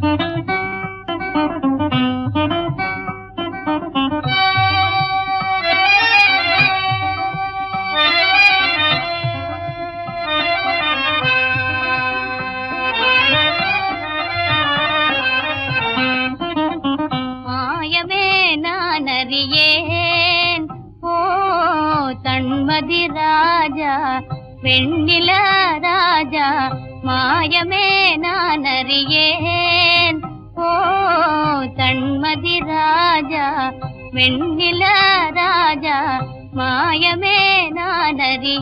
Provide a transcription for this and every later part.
மாயமே நான் அறியேன் ஓ தன்மதி ராஜா வெண்ணில ராஜா மாயமே நான் அறியேன் ஓ தன்மதி ராஜா வெண்ணில ராஜா மாயமே நான்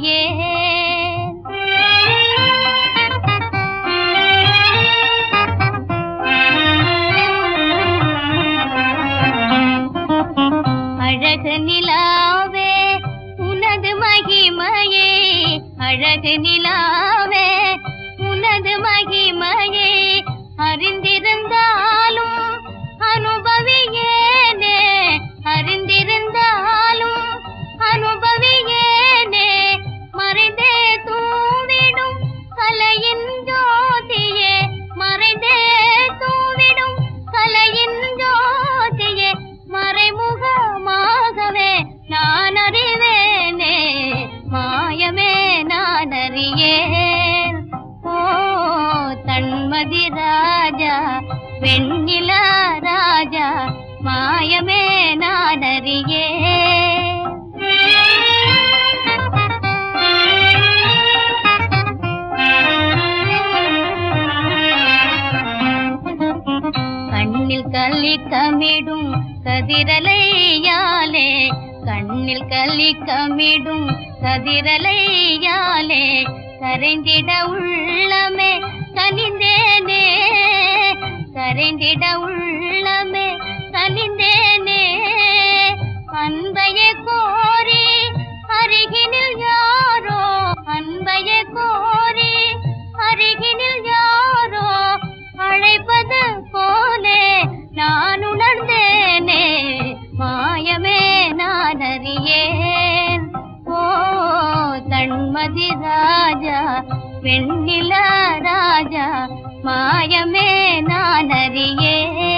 அறியேன் அழகு நிலாவே உனது மகிமையே அழகு நிலாவே உனது மகிமையே அறிந்திருந்தாலும் அனுபவியேனே அறிந்திருந்தாலும் அனுபவியேனே மறைந்தே தூவிடும் கலையின் ஜோதியே மறைந்தே தூவிடும் கலையின் ஜோதியே மறைமுகமாகவே நான் அறிவேனே மாயமே நான் அறியேன் ஓ தன்மதி ராஜா வெண்ணில ராஜா மாயமே நான் அறியேன் கண்ணில் கள்ளி கமிடும் கதிரலையாலே கண்ணில் கள்ளி கமிடும் கதிரலையாலே கரைந்திட உள்ளமே கனிந்தேனே கரைந்திட உள்ளமே கனிந்தேனே அன்பையே கோரி அருகினில் யாரோ அன்பையே கோரி அருகினில் யாரோ அழைப்பது போலே நான் உணர்ந்தேனே மாயமே நான் அறியேன் ஓ தன்மதி ராஜா வெண்ணில ராஜா மாயமே நான் அறியேன்